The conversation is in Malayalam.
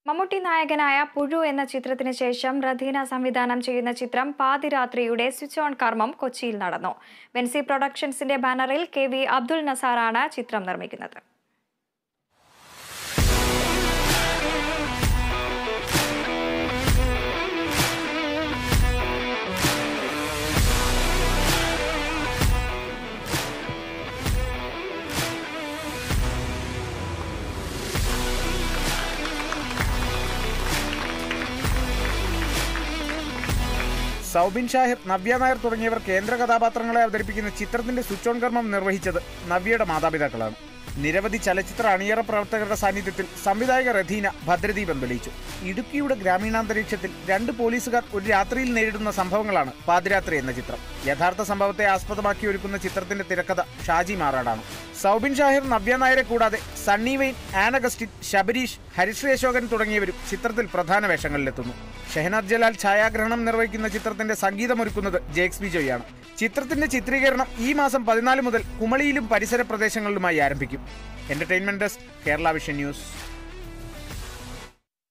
മമ്മൂട്ടി നായകനായ പുഴു എന്ന ചിത്രത്തിന് ശേഷം റധീന സംവിധാനം ചെയ്യുന്ന ചിത്രം പാതിരാത്രിയുടെ സ്വിച്ച് ഓൺ കർമ്മം കൊച്ചിയിൽ നടന്നു ബെൻസി പ്രൊഡക്ഷൻസിന്റെ ബാനറിൽ കെ വി അബ്ദുൾ നസാറാണ് ചിത്രം നിർമ്മിക്കുന്നത് സൗബിൻ ഷാഹിർ നവ്യ നായർ തുടങ്ങിയവർ കേന്ദ്ര കഥാപാത്രങ്ങളെ അവതരിപ്പിക്കുന്ന ചിത്രത്തിന്റെ സ്വിച്ച് ഓൺ കർമ്മം നിർവഹിച്ചത് നവ്യയുടെ മാതാപിതാക്കളാണ് നിരവധി ചലച്ചിത്ര അണിയറ പ്രവർത്തകരുടെ സാന്നിധ്യത്തിൽ സംവിധായക റധീന ഭദ്രദീപം തെളിയിച്ചു ഇടുക്കിയുടെ ഗ്രാമീണാന്തരീക്ഷത്തിൽ രണ്ട് പോലീസുകാർ ഒരു രാത്രിയിൽ നേരിടുന്ന സംഭവങ്ങളാണ് പാതിരാത്രി എന്ന ചിത്രം യഥാർത്ഥ സംഭവത്തെ ആസ്പദമാക്കി ഒരുക്കുന്ന ചിത്രത്തിന്റെ തിരക്കഥ ഷാജി മാറാടാണ് സൗബിൻ ഷാഹിർ നവ്യ നായരെ കൂടാതെ Sunny Wayne Ann Augustine Shabareesh Harisree Ashokan തുടങ്ങിയവരും ചിത്രത്തിൽ പ്രധാന വേഷങ്ങളിലെത്തുന്നു ഷെഹനാദ് ജലാൽ ഛായാഗ്രഹണം നിർവഹിക്കുന്ന ചിത്രത്തിന്റെ സംഗീതമൊരുക്കുന്നത് ജേക്സ് ബിജോയാണ് ചിത്രത്തിന്റെ ചിത്രീകരണം ഈ മാസം പതിനാല് മുതൽ കുമളിയിലും പരിസര പ്രദേശങ്ങളിലുമായി ആരംഭിക്കും entertainment desk Kerala vision news